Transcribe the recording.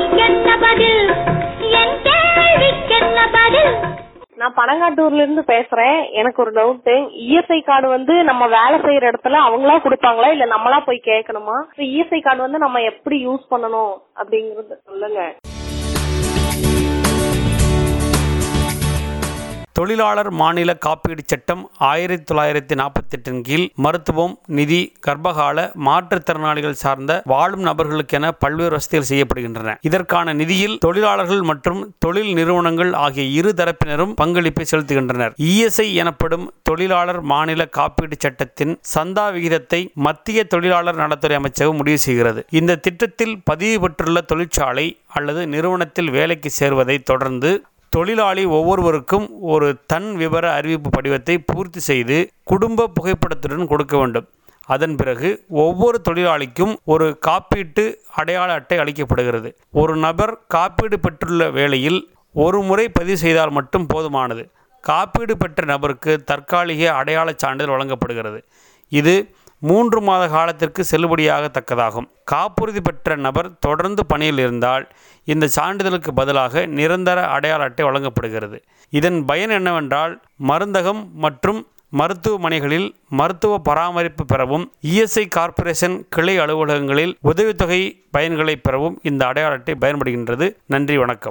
கேள்விக்கென்ன பதில் என் கேள்விக்கென்ன பதில் நான் பனங்காட்டூர்ல இருந்து பேசுறேன் எனக்கு ஒரு டவுட் இஎஸ்ஐ கார்டு வந்து நம்ம வேலை செய்யற இடத்துல அவங்களா கொடுப்பாங்களா இல்ல நம்மளா போய் கேட்கணுமா இஎஸ்ஐ கார்டு வந்து நம்ம எப்படி யூஸ் பண்ணணும் அப்படிங்கறது சொல்லுங்க தொழிலாளர் மாநில காப்பீடு சட்டம் ஆயிரத்தி தொள்ளாயிரத்தி நாற்பத்தி எட்டின் கீழ் மருத்துவம் நிதி கர்ப்பகால மாற்றுத்திறனாளிகள் சார்ந்த வாழும் நபர்களுக்கென பல்வேறு வசதிகள் செய்யப்படுகின்றன இதற்கான நிதியில் தொழிலாளர்கள் மற்றும் தொழில் நிறுவனங்கள் ஆகிய இரு தரப்பினரும் பங்களிப்பை செலுத்துகின்றனர் இஎஸ்ஐ எனப்படும் தொழிலாளர் மாநில காப்பீடு சட்டத்தின் சந்தா விகிதத்தை மத்திய தொழிலாளர் நலத்துறை அமைச்சகம் முடிவு செய்கிறது இந்த திட்டத்தில் பதிவு பெற்றுள்ள தொழிற்சாலை அல்லது நிறுவனத்தில் வேலைக்கு சேர்வதை தொடர்ந்து தொழிலாளி ஒவ்வொருவருக்கும் ஒரு தன் விவர அறிவிப்பு படிவத்தை பூர்த்தி செய்து குடும்ப புகைப்படத்துடன் கொடுக்க வேண்டும் அதன் பிறகு ஒவ்வொரு தொழிலாளிக்கும் ஒரு காப்பீட்டு அடையாள அட்டை அளிக்கப்படுகிறது ஒரு நபர் காப்பீடு பெற்றுள்ள வேளையில் ஒரு முறை பதிவு செய்தால் மட்டும் போதுமானது காப்பீடு பெற்ற நபருக்கு தற்காலிக அடையாளச் சான்றிதழ் வழங்கப்படுகிறது இது மூன்று மாத காலத்திற்கு செல்லுபடியாகத்தக்கதாகும் காப்புறுதி பெற்ற நபர் தொடர்ந்து பணியில் இருந்தால் இந்த சான்றிதழுக்கு பதிலாக நிரந்தர அடையாள அட்டை வழங்கப்படுகிறது இதன் பயன் என்னவென்றால் மருந்தகம் மற்றும் மருத்துவமனைகளில் மருத்துவ பராமரிப்பு பெறவும் இஎஸ்ஐ கார்ப்பரேஷன் கிளை அலுவலகங்களில் உதவித்தொகை பயன்களை பெறவும் இந்த அடையாள அட்டை பயன்படுகின்றது நன்றி வணக்கம்